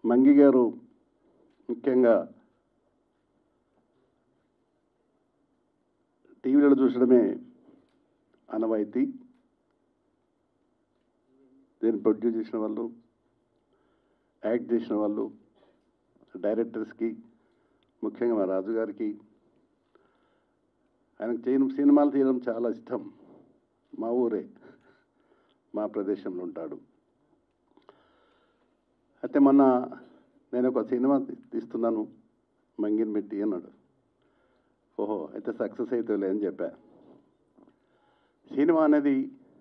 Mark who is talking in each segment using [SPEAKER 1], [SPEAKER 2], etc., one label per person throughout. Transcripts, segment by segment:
[SPEAKER 1] మంగి గారు ముఖ్యంగా టీవీలో చూసడమే అనవాయితీ దీన్ని ప్రొడ్యూస్ చేసిన వాళ్ళు యాక్ట్ చేసిన వాళ్ళు డైరెక్టర్స్కి ముఖ్యంగా మా రాజు గారికి ఆయనకు చేయడం సినిమాలు తీయడం చాలా ఇష్టం మా ఊరే మా ప్రదేశంలో ఉంటాడు అయితే మొన్న నేను ఒక సినిమా తీ- తీస్తున్నాను మంగిని పెట్టి అన్నాడు ఓహో అయితే సక్సెస్ అవుతుందిలే అని చెప్పా సినిమా అనేది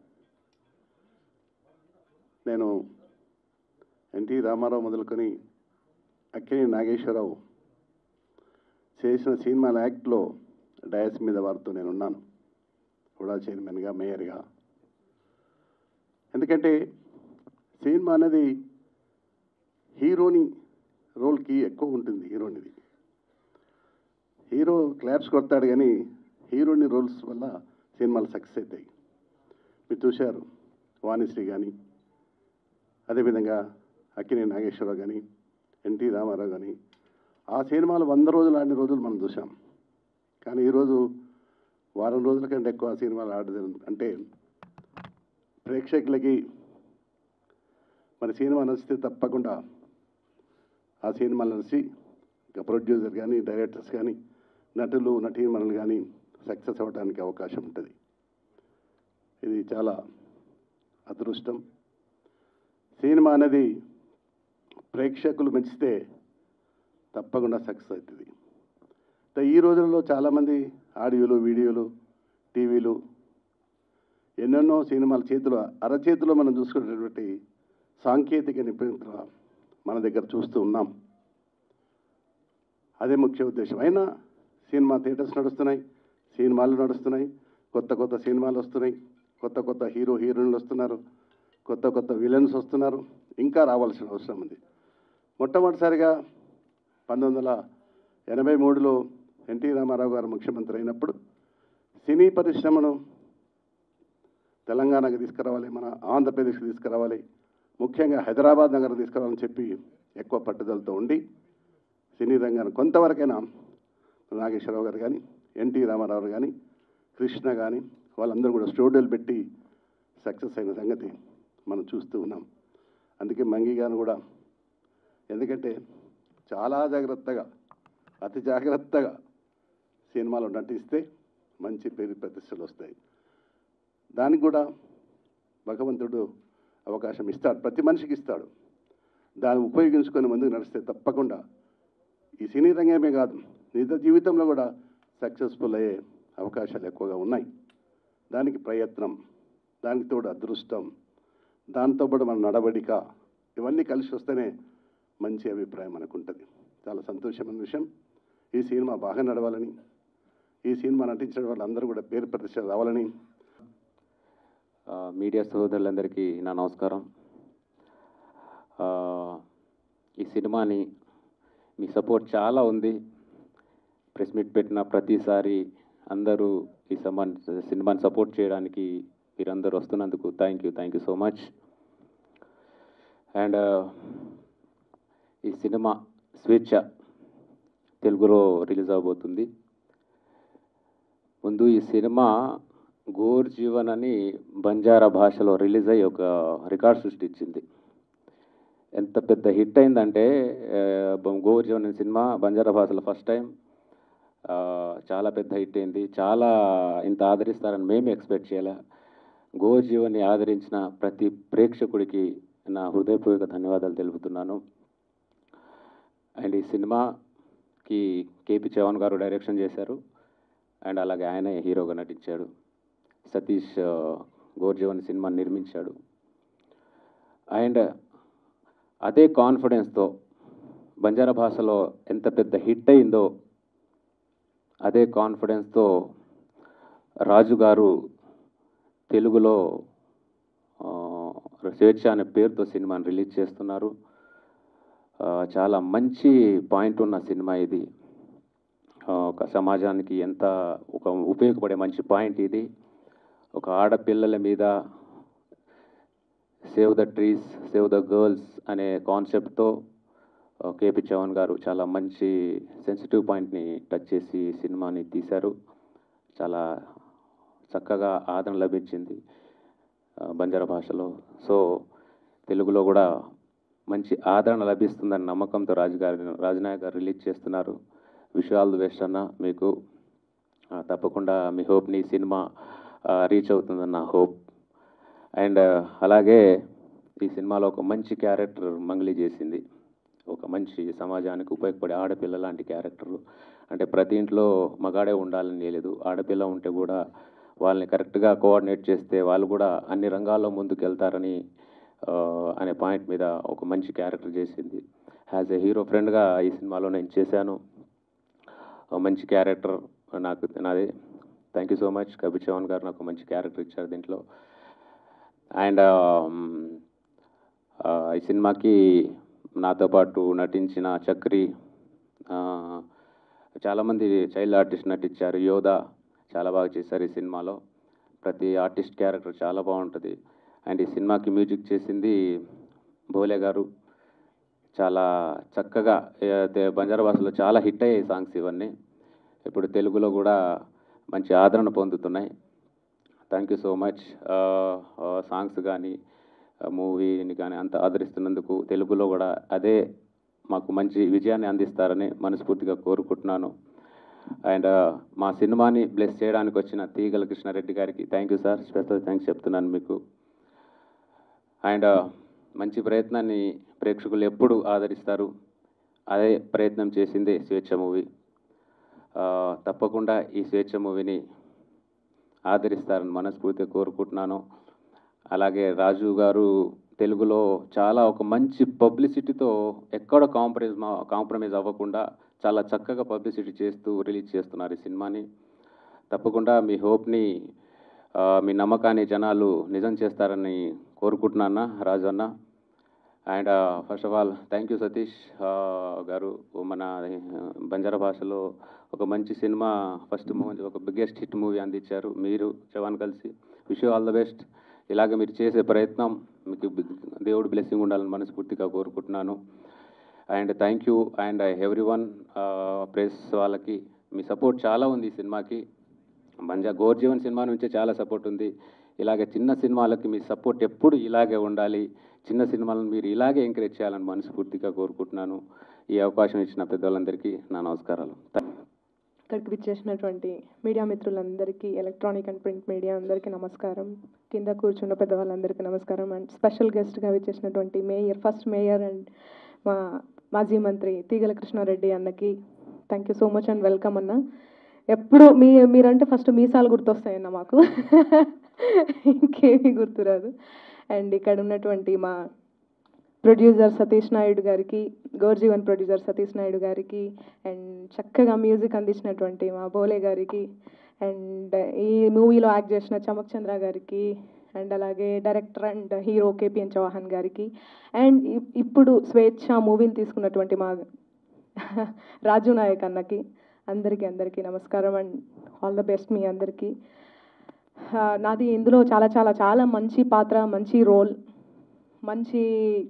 [SPEAKER 1] నేను ఎన్టీ రామారావు మొదలుకొని అక్కిని నాగేశ్వరరావు చేసిన సినిమాల యాక్ట్లో డయాస్ మీద వారితో నేను ఉన్నాను కూడా చైర్మన్గా మేయర్గా ఎందుకంటే సినిమా అనేది హీరోని రోల్కి ఎక్కువ ఉంటుంది హీరోనిది హీరో క్లాప్స్ కొడతాడు కానీ హీరోని రోల్స్ వల్ల సినిమాలు సక్సెస్ అవుతాయి మీరు చూశారు వాణిశ్రీ కానీ అదేవిధంగా అక్కినే నాగేశ్వరరావు కానీ ఎన్టీ రామారావు కానీ ఆ సినిమాలు వంద రోజులు ఆడిన రోజులు మనం చూసాం కానీ ఈరోజు వారం రోజుల కంటే ఎక్కువ సినిమాలు ఆడదు అంటే ప్రేక్షకులకి మన సినిమా నచ్చితే తప్పకుండా ఆ సినిమాలు నచ్చి ఇక ప్రొడ్యూసర్ కానీ డైరెక్టర్స్ కానీ నటులు నటీమణులు కానీ సక్సెస్ అవ్వడానికి అవకాశం ఉంటుంది ఇది చాలా అదృష్టం సినిమా అనేది ప్రేక్షకులు మెచ్చితే తప్పకుండా సక్సెస్ అవుతుంది అయితే ఈ రోజుల్లో చాలామంది ఆడియోలు వీడియోలు టీవీలు ఎన్నెన్నో సినిమాల చేతిలో అరచేతిలో మనం చూసుకునేటువంటి సాంకేతిక నిపుణత మన దగ్గర చూస్తూ ఉన్నాం అదే ముఖ్య ఉద్దేశం అయినా సినిమా థియేటర్స్ నడుస్తున్నాయి సినిమాలు నడుస్తున్నాయి కొత్త కొత్త సినిమాలు వస్తున్నాయి కొత్త కొత్త హీరో హీరోయిన్లు వస్తున్నారు కొత్త కొత్త విలన్స్ వస్తున్నారు ఇంకా రావాల్సిన అవసరం ఉంది మొట్టమొదటిసారిగా పంతొమ్మిది వందల ఎనభై మూడులో ఎన్టీ రామారావు గారు ముఖ్యమంత్రి అయినప్పుడు సినీ పరిశ్రమను తెలంగాణకు తీసుకురావాలి మన ఆంధ్రప్రదేశ్కి తీసుకురావాలి ముఖ్యంగా హైదరాబాద్ నగరం తీసుకురావాలని చెప్పి ఎక్కువ పట్టుదలతో ఉండి సినీ రంగాన్ని కొంతవరకైనా నాగేశ్వరరావు గారు కానీ ఎన్టీ రామారావు గారు కానీ కృష్ణ కానీ వాళ్ళందరూ కూడా స్టూడియోలు పెట్టి సక్సెస్ అయిన సంగతి మనం చూస్తూ ఉన్నాం అందుకే మంగి గారు కూడా ఎందుకంటే చాలా జాగ్రత్తగా అతి జాగ్రత్తగా సినిమాలో నటిస్తే మంచి పేరు ప్రతిష్టలు వస్తాయి దానికి కూడా భగవంతుడు అవకాశం ఇస్తాడు ప్రతి మనిషికి ఇస్తాడు దాన్ని ఉపయోగించుకొని ముందుకు నడిస్తే తప్పకుండా ఈ సినీ రంగమే కాదు నిజ జీవితంలో కూడా సక్సెస్ఫుల్ అయ్యే అవకాశాలు ఎక్కువగా ఉన్నాయి దానికి ప్రయత్నం దానికి తోడు అదృష్టం దాంతో పాటు మన నడవడిక ఇవన్నీ కలిసి వస్తేనే మంచి అభిప్రాయం మనకు ఉంటుంది చాలా సంతోషమైన విషయం ఈ సినిమా బాగా నడవాలని ఈ సినిమా నటించిన వాళ్ళందరూ కూడా పేరు ప్రతిష్ట రావాలని
[SPEAKER 2] ఆ, మీడియా సోదరులందరికీ నా నమస్కారం ఆ, ఈ సినిమాని మీ సపోర్ట్ చాలా ఉంది ప్రెస్ మీట్ పెట్టిన ప్రతిసారి అందరూ ఈ సినిమా సినిమాని సపోర్ట్ చేయడానికి మీరందరూ వస్తున్నందుకు thank you thank you so much and ఈ సినిమా స్వేచ్ఛ తెలుగులో రిలీజ్ అవబోతుంది ముందు ఈ సినిమా గోర్ జీవన్ అని బంజారా భాషలో రిలీజ్ అయ్యి ఒక రికార్డ్ సృష్టించింది ఎంత పెద్ద హిట్ అయిందంటే ఆ, బ- గోర్ జీవన్ అనే సినిమా బంజారా భాషలో ఫస్ట్ టైం ఆ, చాలా పెద్ద హిట్ అయింది చాలా ఇంత ఆదరిస్తారని మేము ఎక్స్పెక్ట్ చేయలే గోర్ జీవన్ని ఆదరించిన ప్రతి ప్రేక్షకుడికి నా హృదయపూర్వక ధన్యవాదాలు తెలుపుతున్నాను అండ్ ఈ సినిమాకి కేపీ చౌహాన్ గారు డైరెక్షన్ చేశారు అండ్ అలాగే ఆయనే హీరోగా నటించాడు సతీష్ ఆ, గోర్జీవన్ సినిమా నిర్మించాడు అండ్ అదే కాన్ఫిడెన్స్తో బంజారా భాషలో ఎంత పెద్ద హిట్ అయిందో అదే కాన్ఫిడెన్స్తో రాజు గారు తెలుగులో ఆ, స్వేచ్ఛ అనే పేరుతో సినిమాని రిలీజ్ చేస్తున్నారు ఆ, చాలా మంచి పాయింట్ ఉన్న సినిమా ఇది ఆ, ఒక సమాజానికి ఎంత ఒక ఉపయోగపడే మంచి పాయింట్ ఇది ఒక ఆడపిల్లల మీద save the trees save the girls అనే కాన్సెప్ట్తో కేపీ చౌహాన్ గారు చాలా మంచి సెన్సిటివ్ పాయింట్ని టచ్ చేసి ఈ సినిమాని తీశారు చాలా చక్కగా ఆదరణ లభించింది ఆ, బంజారా భాషలో సో తెలుగులో కూడా మంచి ఆదరణ లభిస్తుందని నమ్మకంతో రాజు గారి రాజనాయక్ గారు రిలీజ్ చేస్తున్నారు విష్ ఆల్ ది బెస్ట్ అన్న మీకు ఆ, తప్పకుండా మీ హోప్ని ఈ సినిమా రీచ్ అవుతుందన్న హోప్ అండ్ అలాగే ఈ సినిమాలో ఒక మంచి క్యారెక్టర్ మంగ్లీ చేసింది ఒక మంచి సమాజానికి ఉపయోగపడే ఆడపిల్ల లాంటి క్యారెక్టర్లు అంటే ప్రతి ఇంట్లో మగాడే ఉండాలని లేదు ఆడపిల్ల ఉంటే కూడా వాళ్ళని కరెక్ట్గా కోఆర్డినేట్ చేస్తే వాళ్ళు కూడా అన్ని రంగాల్లో ముందుకు వెళ్తారని ఆ, అనే పాయింట్ మీద ఒక మంచి క్యారెక్టర్ చేసింది యాజ్ ఎ హీరో ఫ్రెండ్గా ఈ సినిమాలో నేను చేశాను ఒక మంచి క్యారెక్టర్ నాకు నాది thank you so much Kabir Chauhan గారు నాకు మంచి క్యారెక్టర్ ఇచ్చారు దీంట్లో అండ్ ఈ సినిమాకి నాతో పాటు నటించిన చక్రి ఆ, చాలామంది చైల్డ్ ఆర్టిస్ట్ నటించారు యోధ చాలా బాగా చేశారు ఈ సినిమాలో ప్రతి ఆర్టిస్ట్ క్యారెక్టర్ చాలా బాగుంటుంది అండ్ ఈ సినిమాకి మ్యూజిక్ చేసింది భోలే గారు చాలా చక్కగా ఏ, తే- బంజారా భాషలో చాలా హిట్ అయ్యాయి సాంగ్స్ ఇవన్నీ ఇప్పుడు తెలుగులో కూడా మంచి ఆదరణ పొందుతున్నాయి thank you so much songs కానీ మూవీని కానీ అంత ఆదరిస్తున్నందుకు తెలుగులో కూడా అదే మాకు మంచి విజయాన్ని అందిస్తారని మనస్ఫూర్తిగా కోరుకుంటున్నాను అండ్ మా సినిమాని బ్లెస్ చేయడానికి వచ్చిన తీగల కృష్ణారెడ్డి గారికి thank you sir special thanks చెప్తున్నాను మీకు అండ్ మంచి ప్రయత్నాన్ని ప్రేక్షకులు ఎప్పుడు ఆదరిస్తారు అదే ప్రయత్నం చేసిందే స్వేచ్ఛ మూవీ తప్పకుండా ఈ స్వేచ్ఛ మూవీని ఆదరిస్తారని మనస్ఫూర్తిగా కోరుకుంటున్నాను అలాగే రాజు గారు తెలుగులో చాలా ఒక మంచి పబ్లిసిటీతో ఎక్కడ కాంప్రమైజ్ కాంప్రమైజ్ అవ్వకుండా చాలా చక్కగా పబ్లిసిటీ చేస్తూ రిలీజ్ చేస్తున్నారు ఈ సినిమాని తప్పకుండా మీ హోప్ని ఆ, మీ నమ్మకాన్ని జనాలు నిజం చేస్తారని కోరుకుంటున్నాను రాజు అన్న and first of all thank you Satish ఆ, గారు మన ఆ, బంజారా భాషలో ఒక మంచి సినిమా ఫస్ట్ మూవీ ఒక బిగ్గెస్ట్ హిట్ మూవీ అందించారు మీరు చవాన్ కలిసి విష్ ఆల్ ద బెస్ట్ ఇలాగ మీరు చేసే ప్రయత్నం మీకు దేవుడు బ్లెస్సింగ్ ఉండాలని మనస్ఫూర్తిగా కోరుకుంటున్నాను and thank you and everyone press వాళ్ళకి మీ సపోర్ట్ చాలా ఉంది ఈ సినిమాకి మంజా గోర్జీవన్ సినిమా నుంచే చాలా సపోర్ట్ ఉంది ఇలాగే చిన్న సినిమాలకి మీ సపోర్ట్ ఎప్పుడు ఇలాగే ఉండాలి చిన్న సినిమాలను మీరు ఇలాగే ఎంకరేజ్ చేయాలని మనస్ఫూర్తిగా కోరుకుంటున్నాను ఈ అవకాశం ఇచ్చిన పెద్దవాళ్ళందరికీ నా నమస్కారాలు
[SPEAKER 3] ఇక్కడికి విచ్చేసినటువంటి మీడియా మిత్రులందరికీ ఎలక్ట్రానిక్ అండ్ ప్రింట్ మీడియా అందరికీ నమస్కారం కింద కూర్చున్న పెద్దవాళ్ళందరికీ నమస్కారం అండ్ స్పెషల్ గెస్ట్గా విచ్చేసినటువంటి మేయర్ ఫస్ట్ మేయర్ అండ్ మా మాజీ మంత్రి తీగల కృష్ణారెడ్డి అన్నకి thank you so much and welcome అన్న ఎప్పుడు మీ మీరంటే ఫస్ట్ మీసాలు గుర్తొస్తాయన్న మాకు ఇంకేమీ గుర్తురాదు అండ్ ఇక్కడ ఉన్నటువంటి మా ప్రొడ్యూసర్ సతీష్ నాయుడు గారికి గౌర్జీవన్ ప్రొడ్యూసర్ సతీష్ నాయుడు గారికి అండ్ చక్కగా మ్యూజిక్ అందించినటువంటి మా బోలే గారికి అండ్ ఈ మూవీలో యాక్ట్ చేసిన చమక్ చంద్ర గారికి అండ్ అలాగే director and hero KPN Chauhan గారికి అండ్ ఇప్- ఇప్పుడు స్వేచ్ఛ మూవీని తీసుకున్నటువంటి మా రాజు నాయక్ అన్నకి అందరికీ అందరికీ నమస్కారం అండ్ ఆల్ ద బెస్ట్ మీ అందరికీ ఆ, నాది ఇందులో చాలా చాలా చాలా మంచి పాత్ర మంచి రోల్ మంచి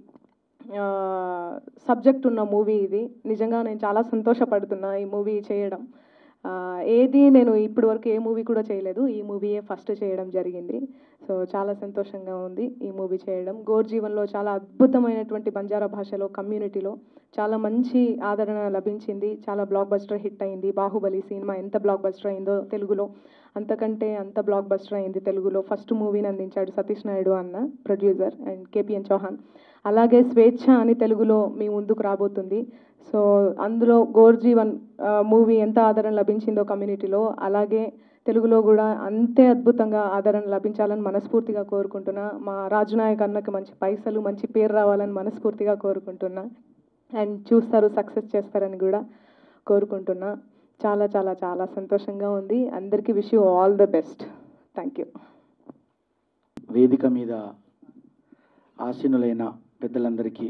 [SPEAKER 3] సబ్జెక్ట్ ఉన్న మూవీ ఇది నిజంగా నేను చాలా సంతోషపడుతున్నా ఈ మూవీ చేయడం ఆ, ఏది నేను ఇప్పటి వరకు ఏ మూవీ కూడా చేయలేదు ఈ మూవీయే ఫస్ట్ చేయడం జరిగింది సో చాలా సంతోషంగా ఉంది ఈ మూవీ చేయడం గోర్ జీవన్లో చాలా అద్భుతమైనటువంటి బంజారా భాషలో కమ్యూనిటీలో చాలా మంచి ఆదరణ లభించింది చాలా బ్లాక్ బస్టర్ హిట్ అయింది బాహుబలి సినిమా ఎంత బ్లాక్ బస్టర్ అయిందో తెలుగులో అంతకంటే అంత బ్లాక్ బస్టర్ అయింది తెలుగులో ఫస్ట్ మూవీని అందించాడు సతీష్ నాయుడు అన్న ప్రొడ్యూసర్ అండ్ కేపిఎన్ చౌహాన్ అలాగే స్వేచ్ఛ అని తెలుగులో మీ ముందుకు రాబోతుంది సో అందులో గోర్జీవన్ మూవీ ఎంత ఆదరణ లభించిందో కమ్యూనిటీలో అలాగే తెలుగులో కూడా అంతే అద్భుతంగా ఆదరణ లభించాలని మనస్ఫూర్తిగా కోరుకుంటున్నా మా రాజునాయక్ అన్నకి మంచి పైసలు మంచి పేరు రావాలని మనస్ఫూర్తిగా కోరుకుంటున్నా అండ్ చూస్తారు సక్సెస్ చేస్తారని కూడా కోరుకుంటున్నా చాలా చాలా చాలా సంతోషంగా ఉంది అందరికీ wish you all the best thank you
[SPEAKER 4] వేదిక మీద ఆసీనులైన పెద్దలందరికీ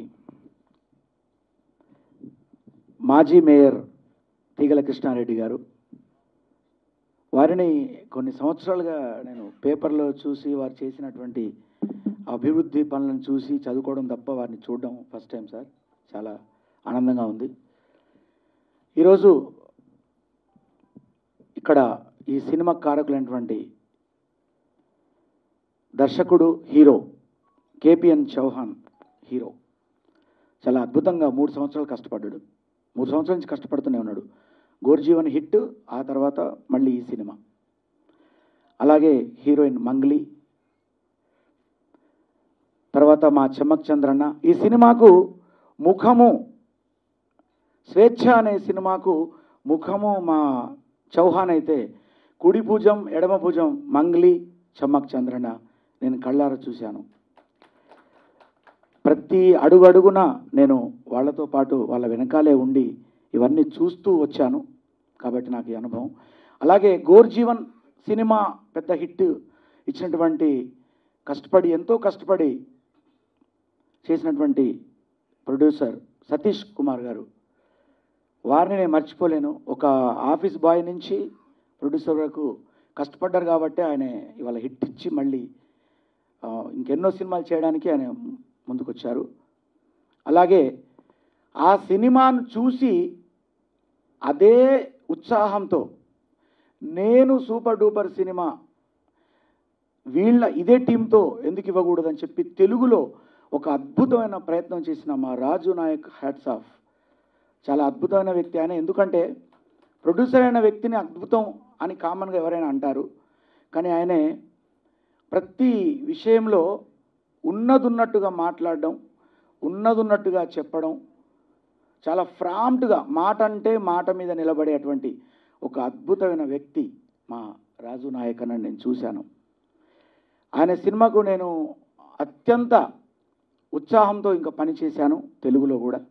[SPEAKER 4] మాజీ మేయర్ తీగల కృష్ణారెడ్డి గారు వారిని కొన్ని సంవత్సరాలుగా నేను పేపర్లో చూసి వారు చేసినటువంటి అభివృద్ధి పనులను చూసి చదువుకోవడం తప్ప వారిని చూడడం ఫస్ట్ టైం సార్ చాలా ఆనందంగా ఉంది ఈరోజు ఇక్కడ ఈ సినిమా కారకులైనటువంటి దర్శకుడు హీరో కేపిఎన్ చౌహాన్ హీరో చాలా అద్భుతంగా మూడు సంవత్సరాలు కష్టపడ్డాడు మూడు సంవత్సరాల నుంచి కష్టపడుతూనే ఉన్నాడు గోర్జీవన్ హిట్ ఆ తర్వాత మళ్ళీ ఈ సినిమా అలాగే హీరోయిన్ మంగ్లీ తర్వాత మా చెమ్మక్ చంద్రన్న ఈ సినిమాకు ముఖము స్వేచ్ఛ అనే సినిమాకు ముఖము మా చౌహాన్ అయితే కుడి భుజం ఎడమ భుజం మంగ్లీ చెమ్మక్ చంద్రన్న నేను కళ్ళారా చూశాను ప్రతి అడుగు అడుగున నేను వాళ్ళతో పాటు వాళ్ళ వెనకాలే ఉండి ఇవన్నీ చూస్తూ వచ్చాను కాబట్టి నాకు ఈ అనుభవం అలాగే గోర్జీవన్ సినిమా పెద్ద హిట్ ఇచ్చినటువంటి కష్టపడి ఎంతో కష్టపడి చేసినటువంటి ప్రొడ్యూసర్ సతీష్ కుమార్ గారు వారిని నేను మర్చిపోలేను ఒక ఆఫీస్ బాయ్ నుంచి ప్రొడ్యూసర్ వరకు కష్టపడ్డారు కాబట్టి ఆయన ఇవాళ హిట్ ఇచ్చి మళ్ళీ ఆ, ఇంకెన్నో సినిమాలు చేయడానికి ఆయన ముందుకొచ్చారు అలాగే ఆ సినిమాను చూసి అదే ఉత్సాహంతో నేను సూపర్ డూపర్ సినిమా వీళ్ళ ఇదే టీంతో ఎందుకు ఇవ్వకూడదని చెప్పి తెలుగులో ఒక అద్భుతమైన ప్రయత్నం చేసిన మా రాజు నాయక్ హ్యాట్స్ ఆఫ్ చాలా అద్భుతమైన వ్యక్తి ఆయన ఎందుకంటే ప్రొడ్యూసర్ అయిన వ్యక్తిని అద్భుతం అని కామన్గా ఎవరైనా అంటారు కానీ ఆయనే ప్రతి విషయంలో ఉన్నదున్నట్టుగా మాట్లాడడం ఉన్నదున్నట్టుగా చెప్పడం చాలా ఫ్రాంట్గా మాట అంటే మాట మీద నిలబడేటువంటి ఒక అద్భుతమైన వ్యక్తి మా రాజు నాయక్ అని నేను చూశాను ఆయన సినిమాకు నేను అత్యంత ఉత్సాహంతో ఇంకా పనిచేశాను తెలుగులో కూడా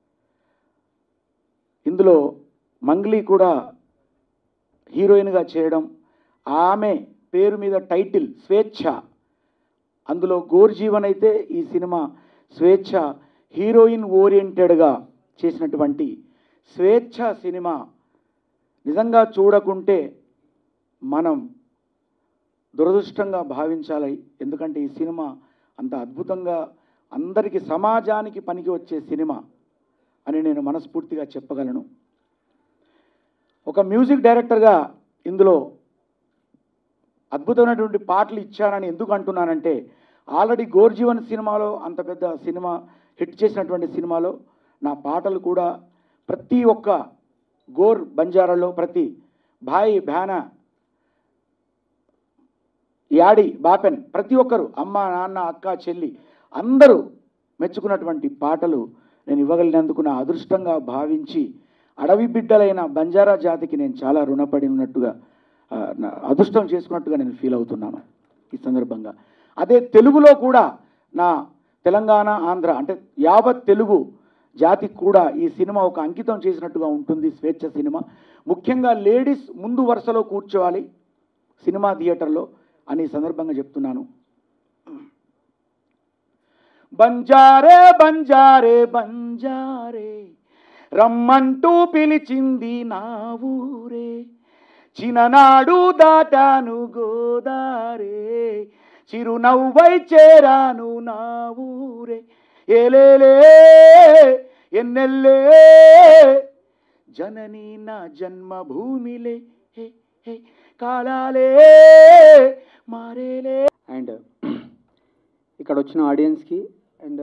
[SPEAKER 4] ఇందులో మంగ్లీ కూడా హీరోయిన్గా చేయడం ఆమె పేరు మీద టైటిల్ స్వేచ్ఛ అందులో గోర్జీవన్ అయితే ఈ సినిమా స్వేచ్ఛ హీరోయిన్ ఓరియంటెడ్గా చేసినటువంటి స్వేచ్ఛ సినిమా నిజంగా చూడకుంటే మనం దురదృష్టంగా భావించాలి ఎందుకంటే ఈ సినిమా అంత అద్భుతంగా అందరికీ సమాజానికి పనికి వచ్చే సినిమా అని నేను మనస్ఫూర్తిగా చెప్పగలను ఒక మ్యూజిక్ డైరెక్టర్గా ఇందులో అద్భుతమైనటువంటి పాటలు ఇచ్చానని ఎందుకు అంటున్నానంటే ఆల్రెడీ గోర్జీవన్ సినిమాలో అంత పెద్ద సినిమా హిట్ చేసినటువంటి సినిమాలో నా పాటలు కూడా ప్రతి ఒక్క గోర్ బంజారాలో ప్రతి భాయ్ భ్యాన యాడి బాపెన్ ప్రతి ఒక్కరు అమ్మ నాన్న అక్క చెల్లి అందరూ మెచ్చుకున్నటువంటి పాటలు నేను ఇవ్వగలిగినందుకు నా అదృష్టంగా భావించి అడవి బిడ్డలైన బంజారా జాతికి నేను చాలా రుణపడి ఉన్నట్టుగా ఆ, నా అదృష్టం చేసుకున్నట్టుగా నేను ఫీల్ అవుతున్నాను ఈ సందర్భంగా అదే తెలుగులో కూడా నా తెలంగాణ ఆంధ్ర అంటే యావత్ తెలుగు జాతికి కూడా ఈ సినిమా ఒక అంకితం చేసినట్టుగా ఉంటుంది స్వేచ్ఛ సినిమా ముఖ్యంగా లేడీస్ ముందు వరుసలో కూర్చోవాలి సినిమా థియేటర్లో అని ఈ సందర్భంగా చెప్తున్నాను బంజారే బంజారే బంజారే రమ్మంటూ పిలిచింది నా ఊరే చిన్ననాడు దాటాను గోదారే చిరునవ్వై చేరాను నా ఊరే ఏలేలే ఎన్నెల్లే జనని నా జన్మభూమిలే హే హే కాలాలే మారేలే
[SPEAKER 5] అండ్ ఇక్కడ వచ్చిన ఆడియన్స్కి అండ్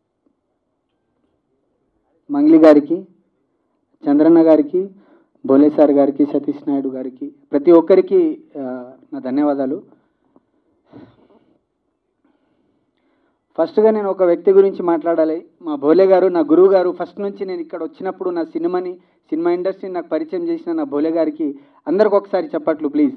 [SPEAKER 5] మంగ్లీ గారికి చంద్రన్న గారికి బోలే సార్ గారికి సతీష్ నాయుడు గారికి ప్రతి ఒక్కరికి ఆ, నా ధన్యవాదాలు ఫస్ట్గా నేను ఒక వ్యక్తి గురించి మాట్లాడాలి మా భోలే గారు నా గురువు గారు ఫస్ట్ నుంచి నేను ఇక్కడ వచ్చినప్పుడు నా సినిమాని సినిమా ఇండస్ట్రీని నాకు పరిచయం చేసిన నా భోలే గారికి అందరికి ఒకసారి చెప్పట్లు ప్లీజ్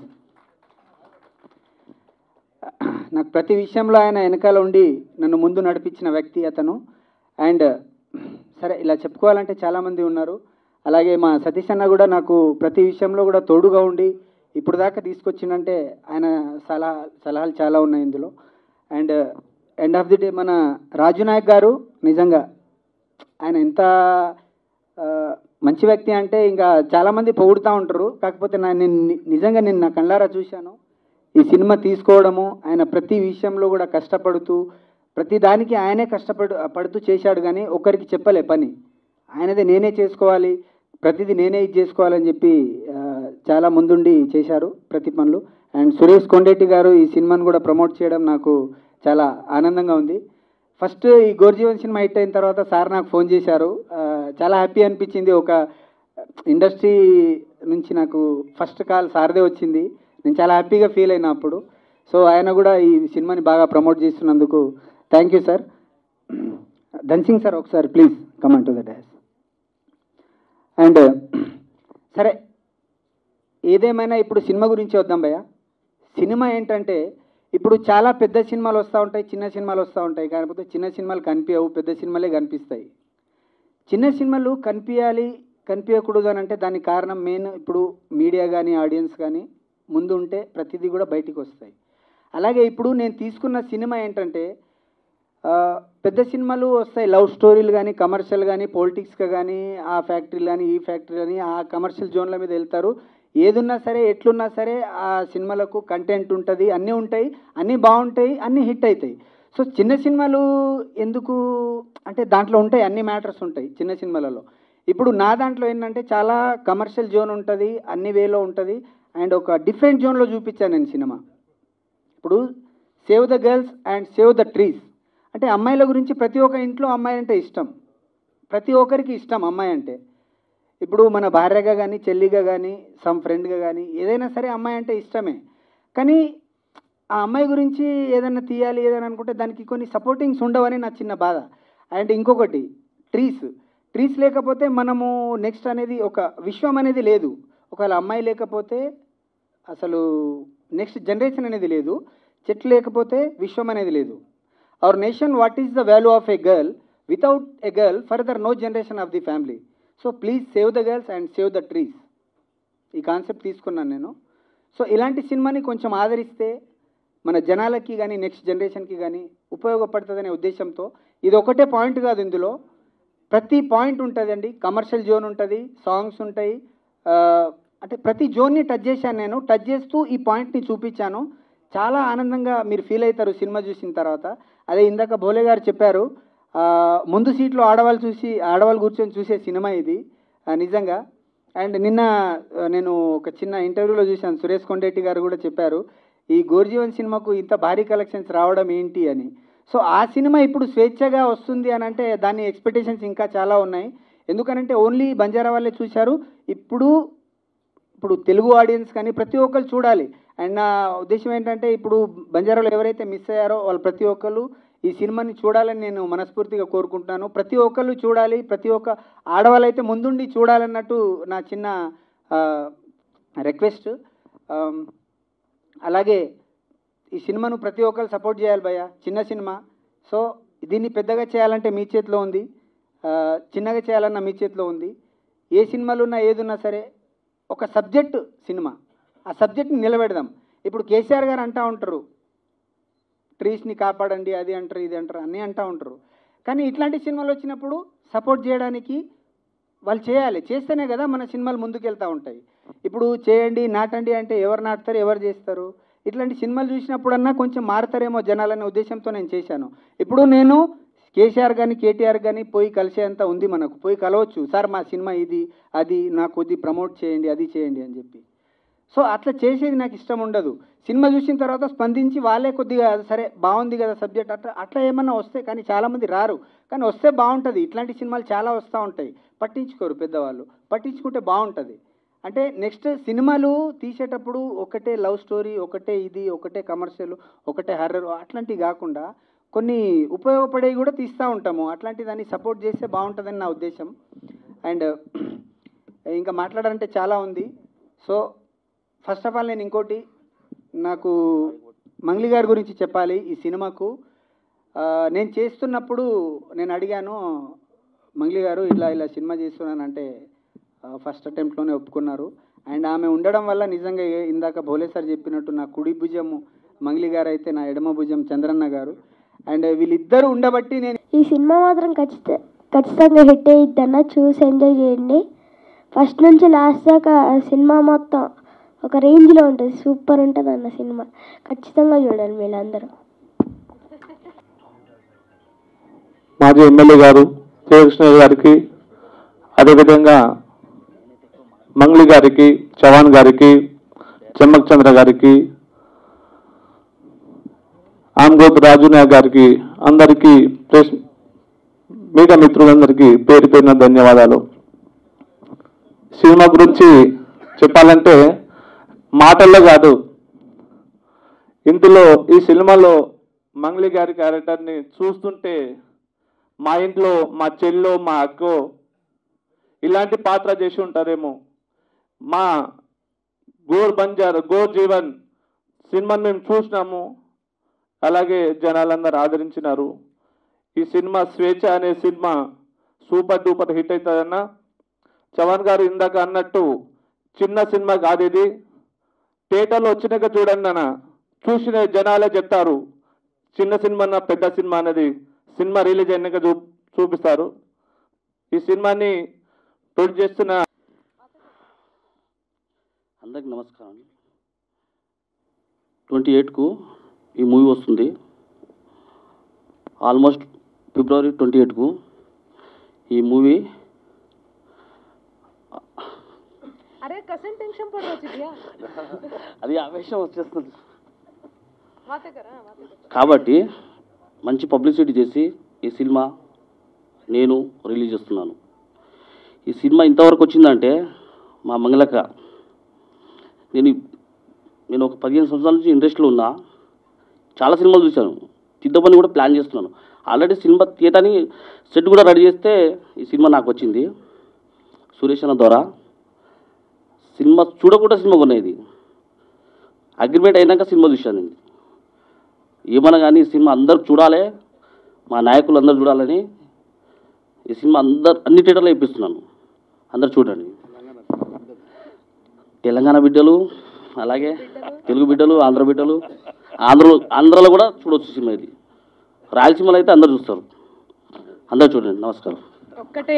[SPEAKER 5] నాకు ప్రతి విషయంలో ఆయన వెనకాల ఉండి నన్ను ముందు నడిపించిన వ్యక్తి అతను అండ్ సరే ఇలా చెప్పుకోవాలంటే చాలామంది ఉన్నారు అలాగే మా సతీష్ అన్న కూడా నాకు ప్రతి విషయంలో కూడా తోడుగా ఉండి ఇప్పుడు దాకా తీసుకొచ్చిందంటే ఆయన సలహా సలహాలు చాలా ఉన్నాయి ఇందులో and end of the day మన రాజు నాయక్ గారు నిజంగా ఆయన ఎంత ఆ, మంచి వ్యక్తి అంటే ఇంకా చాలామంది పొగుడుతూ ఉంటారు కాకపోతే నా నేను ని- నిజంగా నేను నా కళ్ళారా చూశాను ఈ సినిమా తీసుకోవడము ఆయన ప్రతి విషయంలో కూడా కష్టపడుతూ ప్రతి దానికి ఆయనే కష్టపడు పడుతూ చేశాడు కానీ ఒకరికి చెప్పలే పని ఆయనదే నేనే చేసుకోవాలి ప్రతిదీ నేనే ఇది చేసుకోవాలని చెప్పి ఆ, చాలా ముందుండి చేశారు ప్రతి పనులు అండ్ సురేష్ కొండెట్టి గారు ఈ సినిమాను కూడా ప్రమోట్ చేయడం నాకు చాలా ఆనందంగా ఉంది ఫస్ట్ ఈ గోర్జీవన్ సినిమా హిట్ అయిన తర్వాత సార్ నాకు ఫోన్ చేశారు ఆ, చాలా హ్యాపీ అనిపించింది ఒక ఇండస్ట్రీ నుంచి నాకు ఫస్ట్ కాల్ సార్దే వచ్చింది నేను చాలా హ్యాపీగా ఫీల్ అయినా అప్పుడు సో ఆయన కూడా ఈ సినిమాని బాగా ప్రమోట్ చేస్తున్నందుకు thank you sir Dhan Singh sir ఒకసారి please comment to the dash and సరే ఏదేమైనా ఇప్పుడు సినిమా గురించి వద్దాం భయ్య సినిమా ఏంటంటే ఇప్పుడు చాలా పెద్ద సినిమాలు వస్తూ ఉంటాయి చిన్న సినిమాలు వస్తూ ఉంటాయి కాకపోతే చిన్న సినిమాలు కనిపించవు పెద్ద సినిమాలే కనిపిస్తాయి చిన్న సినిమాలు కనిపించాలి కనిపించకూడదు అని అంటే దానికి కారణం మెయిన్ ఇప్పుడు మీడియా కానీ ఆడియన్స్ కానీ ముందు ఉంటే ప్రతిదీ కూడా బయటికి వస్తాయి అలాగే ఇప్పుడు నేను తీసుకున్న సినిమా ఏంటంటే ఆ, పెద్ద సినిమాలు వస్తాయి లవ్ స్టోరీలు కానీ కమర్షియల్ కానీ పొలిటిక్స్గా కానీ ఆ ఫ్యాక్టరీలు కానీ ఈ ఫ్యాక్టరీ కానీ ఆ కమర్షియల్ జోన్ల మీద వెళ్తారు ఏదున్నా సరే ఎట్లున్నా సరే ఆ సినిమాలకు కంటెంట్ ఉంటుంది అన్నీ ఉంటాయి అన్నీ బాగుంటాయి అన్నీ హిట్ అవుతాయి సో చిన్న సినిమాలు ఎందుకు అంటే దాంట్లో ఉంటాయి అన్ని మ్యాటర్స్ ఉంటాయి చిన్న సినిమాలలో ఇప్పుడు నా దాంట్లో ఏంటంటే చాలా కమర్షియల్ జోన్ ఉంటుంది అన్ని వేలో ఉంటుంది అండ్ ఒక డిఫరెంట్ జోన్లో చూపించాను నేను సినిమా ఇప్పుడు save the girls and save the trees అంటే అమ్మాయిల గురించి ప్రతి ఒక్క ఇంట్లో అమ్మాయి అంటే ఇష్టం ప్రతి ఒక్కరికి ఇష్టం అమ్మాయి అంటే ఇప్పుడు మన భార్యగా కానీ చెల్లిగా కానీ సమ్ ఫ్రెండ్గా కానీ ఏదైనా సరే అమ్మాయి అంటే ఇష్టమే కానీ ఆ అమ్మాయి గురించి ఏదైనా తీయాలి ఏదైనా అనుకుంటే దానికి కొన్ని సపోర్టింగ్స్ ఉండవని నా చిన్న బాధ అండ్ ఇంకొకటి ట్రీస్ ట్రీస్ లేకపోతే మనము నెక్స్ట్ అనేది ఒక విశ్వం అనేది లేదు ఒకవేళ అమ్మాయి లేకపోతే అసలు నెక్స్ట్ జనరేషన్ అనేది లేదు చెట్లు లేకపోతే విశ్వం అనేది లేదు our nation what is the value of a girl without a girl further no generation of the family so please save the girls and save the trees ఈ కాన్సెప్ట్ తీసుకున్నాను నేను సో ఇలాంటి సినిమాని కొంచెం ఆదరిస్తే మన జనాలకి కానీ నెక్స్ట్ జనరేషన్కి కానీ ఉపయోగపడుతుందనే ఉద్దేశంతో ఇది ఒకటే పాయింట్ కాదు ఇందులో ప్రతి పాయింట్ ఉంటుందండి కమర్షియల్ జోన్ ఉంటుంది సాంగ్స్ ఉంటాయి ఆ, అంటే ప్రతి జోన్ని టచ్ చేశాను నేను టచ్ చేస్తూ ఈ పాయింట్ని చూపించాను చాలా ఆనందంగా మీరు ఫీల్ అవుతారు సినిమా చూసిన తర్వాత అదే ఇందాక భోలే గారు చెప్పారు ఆ, ముందు సీట్లో ఆడవాళ్ళు చూసి ఆడవాళ్ళు కూర్చొని చూసే సినిమా ఇది ఆ, నిజంగా అండ్ నిన్న ఆ, నేను ఒక చిన్న ఇంటర్వ్యూలో చూశాను సురేష్ కొండెట్టి గారు కూడా చెప్పారు ఈ గోర్జీవన్ సినిమాకు ఇంత భారీ కలెక్షన్స్ రావడం ఏంటి అని సో ఆ సినిమా ఇప్పుడు స్వేచ్ఛగా వస్తుంది అని అంటే దాని ఎక్స్పెక్టేషన్స్ ఇంకా చాలా ఉన్నాయి ఎందుకనంటే ఓన్లీ బంజారా వాళ్ళే చూశారు ఇప్పుడు ఇప్పుడు తెలుగు ఆడియన్స్ కానీ ప్రతి ఒక్కరు చూడాలి అండ్ నా ఉద్దేశం ఏంటంటే ఇప్పుడు బంజారాలో ఎవరైతే మిస్ అయ్యారో వాళ్ళు ప్రతి ఒక్కరు ఈ సినిమాని చూడాలని నేను మనస్ఫూర్తిగా కోరుకుంటున్నాను ప్రతి ఒక్కళ్ళు చూడాలి ప్రతి ఒక్క ఆడవాళ్ళు అయితే ముందుండి చూడాలన్నట్టు నా చిన్న రిక్వెస్ట్ అలాగే ఈ సినిమాను ప్రతి ఒక్కరు సపోర్ట్ చేయాలి భయ్య చిన్న సినిమా సో దీన్ని పెద్దగా చేయాలంటే మీ చేతిలో ఉంది ఆ, చిన్నగా చేయాలన్న మీ చేతిలో ఉంది ఏ సినిమాలు ఉన్నా ఏదున్నా సరే ఒక సబ్జెక్ట్ సినిమా ఆ సబ్జెక్ట్ని నిలబెడదాం ఇప్పుడు కేసీఆర్ గారు అంటూ ఉంటారు ట్రీస్ని కాపాడండి అది అంటారు ఇది అంటారు అన్నీ అంటూ ఉంటారు కానీ ఇట్లాంటి సినిమాలు వచ్చినప్పుడు సపోర్ట్ చేయడానికి వాళ్ళు చేయాలి చేస్తేనే కదా మన సినిమాలు ముందుకెళ్తూ ఉంటాయి ఇప్పుడు చేయండి నాటండి అంటే ఎవరు నాటుతారు ఎవరు చేస్తారు ఇట్లాంటి సినిమాలు చూసినప్పుడన్నా కొంచెం మారుతారేమో జనాలనే ఉద్దేశంతో నేను చేశాను ఇప్పుడు నేను కేసీఆర్ కానీ కేటీఆర్ కానీ పోయి కలిసేంత ఉంది మనకు పోయి కలవచ్చు సార్ మా సినిమా ఇది అది నాకు కొద్ది ప్రమోట్ చేయండి అది చేయండి అని చెప్పి సో అట్లా చేసేది నాకు ఇష్టం ఉండదు సినిమా చూసిన తర్వాత స్పందించి వాళ్ళే కొద్దిగా సరే బాగుంది కదా సబ్జెక్ట్ అట్లా అట్లా ఏమన్నా వస్తే కానీ చాలామంది రారు కానీ వస్తే బాగుంటుంది ఇట్లాంటి సినిమాలు చాలా వస్తూ ఉంటాయి పట్టించుకోరు పెద్దవాళ్ళు పట్టించుకుంటే బాగుంటుంది అంటే నెక్స్ట్ సినిమాలు తీసేటప్పుడు ఒకటే లవ్ స్టోరీ ఒకటే ఇది ఒకటే కమర్షియల్ ఒకటే హర్రర్ అట్లాంటివి కాకుండా కొన్ని ఉపయోగపడేవి కూడా తీస్తూ ఉంటాము అట్లాంటి దాన్ని సపోర్ట్ చేస్తే బాగుంటుందని నా ఉద్దేశం అండ్ ఇంకా మాట్లాడాలంటే చాలా ఉంది సో ఫస్ట్ ఆఫ్ ఆల్ నేను ఇంకోటి నాకు మంగ్లీ గారి గురించి చెప్పాలి ఈ సినిమాకు ఆ, నేను చేస్తున్నప్పుడు నేను అడిగాను మంగ్లీ గారు ఇట్లా ఇలా సినిమా చేస్తున్నానంటే ఫస్ట్ అటెంప్ట్లోనే ఒప్పుకున్నారు అండ్ ఆమె ఉండడం వల్ల నిజంగా ఏ- ఇందాక భోలే సార్ చెప్పినట్టు నా కుడి భుజం మంగ్లీ గారు అయితే నా ఎడమ భుజం చంద్రన్న గారు అండ్ వీళ్ళిద్దరూ ఉండబట్టి నేను
[SPEAKER 6] ఈ సినిమా మాత్రం ఖచ్చిత ఖచ్చితంగా హిట్ అయ్యిద్దన్న చూసి ఎంజాయ్ చేయండి ఫస్ట్ నుంచి లాస్ట్ దాకా ఆ సినిమా మొత్తం ఒక రేంజ్లో ఉంటుంది సూపర్ ఉంటుంది అన్న సినిమా ఖచ్చితంగా చూడండి వీళ్ళందరూ
[SPEAKER 7] మాజీ ఎమ్మెల్యే గారు శ్రీకృష్ణ గారికి అదేవిధంగా మంగ్లీ గారికి చవాన్ గారికి చెమ్మక్ చంద్ర గారికి ఆమ్గోత్ రాజునాయక్ గారికి అందరికీ ప్రెస్ మీడియా మిత్రులందరికీ పేరు పేరున ధన్యవాదాలు సినిమా గురించి చెప్పాలంటే మాటల్లో కాదు ఇందులో ఈ సినిమాలో మంగ్లీ గారి క్యారెక్టర్ని చూస్తుంటే మా ఇంట్లో మా చెల్లో మా అక్కో ఇలాంటి పాత్ర చేసి ఉంటారేమో మా గోర్ బంజార్ గోర్ జీవన్ సినిమాని మేము చూసినాము అలాగే జనాలందరూ ఆదరించినారు ఈ సినిమా స్వేచ్ఛ అనే సినిమా సూపర్ డూపర్ హిట్ అవుతుందన్న చవన్ గారు ఇందాక అన్నట్టు చిన్న సినిమా కాదు ఇది థియేటర్లో వచ్చినాక చూడండి అన్న చూసిన జనాలే చెప్తారు చిన్న సినిమా అన్న పెద్ద సినిమా అనేది సినిమా రిలీజ్ అయినాక చూ చూపిస్తారు ఈ సినిమాని ప్రొడ్యూస్ చేస్తున్న
[SPEAKER 8] అందరికి నమస్కారం ట్వంటీ ఎయిట్కు ఈ మూవీ వస్తుంది ఆల్మోస్ట్ ఫిబ్రవరి ట్వంటీ ఎయిట్కు ఈ మూవీ
[SPEAKER 3] अरे कसं टेन्शन पडवायची घ्या
[SPEAKER 8] అది ఆవేశం వచ్చేస్తుంది
[SPEAKER 3] वाते करा वाते करा
[SPEAKER 8] కాబట్టి మంచి పబ్లిసిటీ చేసి ఈ సినిమా నేను రిలీజ్ చేస్తున్నాను ఈ సినిమా ఇంతవరకు వచ్చిందంటే మా మంగళక్క నేను నేను ఒక పదిహేను సంవత్సరాల నుంచి ఇండస్ట్రీలో ఉన్నా చాలా సినిమాలు చూశాను తిద్దపని కూడా ప్లాన్ చేస్తున్నాను ఆల్రెడీ సినిమా థియేటర్ని సెట్ కూడా రెడీ చేస్తే ఈ సినిమా నాకు వచ్చింది సురేష్ అన్న ద్వారా సినిమా చూడకుండా సినిమా కొనేది అగ్రిమెంట్ అయినాక సినిమా చూశాను నేను ఏమన్నా కానీ ఈ సినిమా అందరూ చూడాలి మా నాయకులు అందరూ చూడాలని ఈ సినిమా అందరు అన్ని థియేటర్లో ఇప్పిస్తున్నాను అందరు చూడండి తెలంగాణ బిడ్డలు అలాగే తెలుగు బిడ్డలు ఆంధ్ర బిడ్డలు ఆంధ్ర ఆంధ్రలో కూడా చూడవచ్చు సినిమా ఇది రాయలసీమలో అయితే అందరు చూస్తారు అందరు చూడండి నమస్కారం
[SPEAKER 3] ఒక్కటే